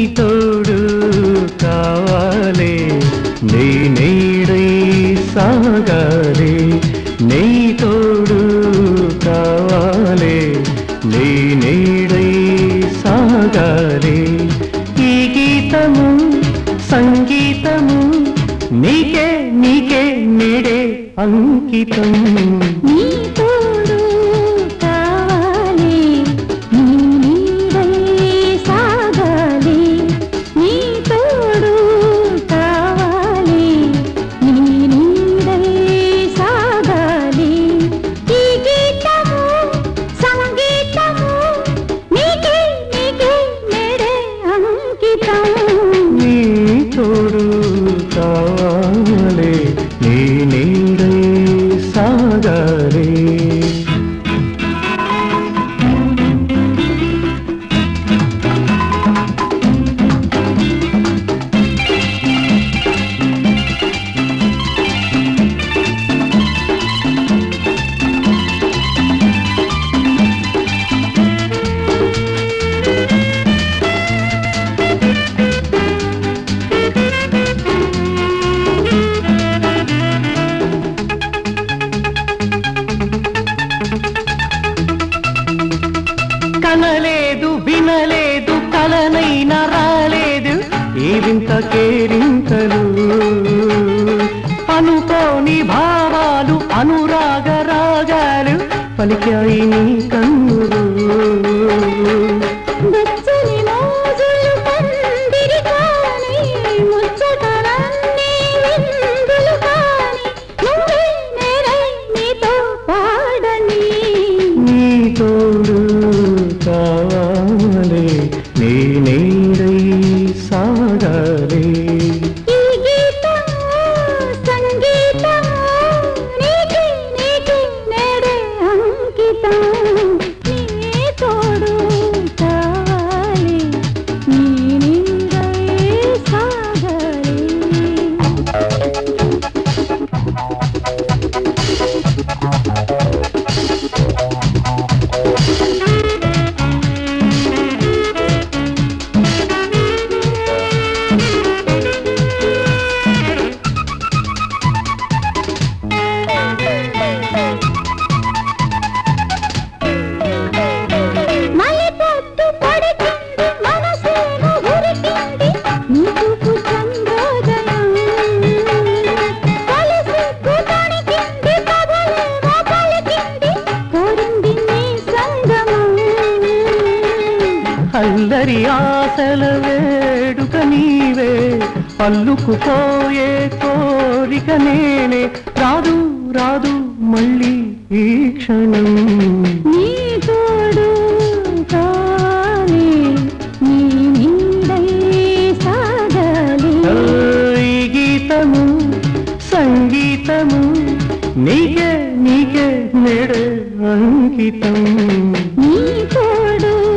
తోడు కావాలి నీ నీడై సాగాలి నీ తోడు కావాలి నీ నీడై సాగాలి ఈ గీతము సంగీతము నీకే నీకే నేడే అంకితం నీ తోడు కావాలి నీ నీడై సాగాలి నీ తోడు కావాలి నీ నీడై సాగాలి ఈ గీతము సంగీతము నీకే నీకే నేడే అంకితం నీ తోడు కావాలి నీ నీడై సాగాలి కనలేదు వినలేదు కలనైనా రాలేదు ఈ వింత కేరింతలు అనుకోని భావాలు అనురాగ రాగాలు పలికాయి నీ కన్నులు వెచ్చని మోజులు పందిరి కాని ముచ్చటలన్నీ విందులు కాని నువ్వే నేరై నీతో పాడని నీ తోడు కావాలి నీ నీడై సాగాలి ఈ గీతము సంగీతము నీకే నీకే నేడే అంకితం నీ తోడు కావాలి నీ నీడై సాగాలి మల్లెపొట్టు పడికింది, మనసేమో ఉరికింది, నీ చూపు చంద్రోదయం. కలిసి కూతణికింది, కథలేమో పలికింది, కోరింది నీ సంగమం. అల్లరి ఆశల వేడుక నీవే పల్లుకుపోయే కోరిక నేనే రాదు రాదు మళ్ళీ ఈ క్షణం నీ తోడు కావాలి, నీ నీడై సాగాలి. ఓ, ఈ గీతము సంగీతము నీకే నీకే నేడే అంకితం నీ తోడు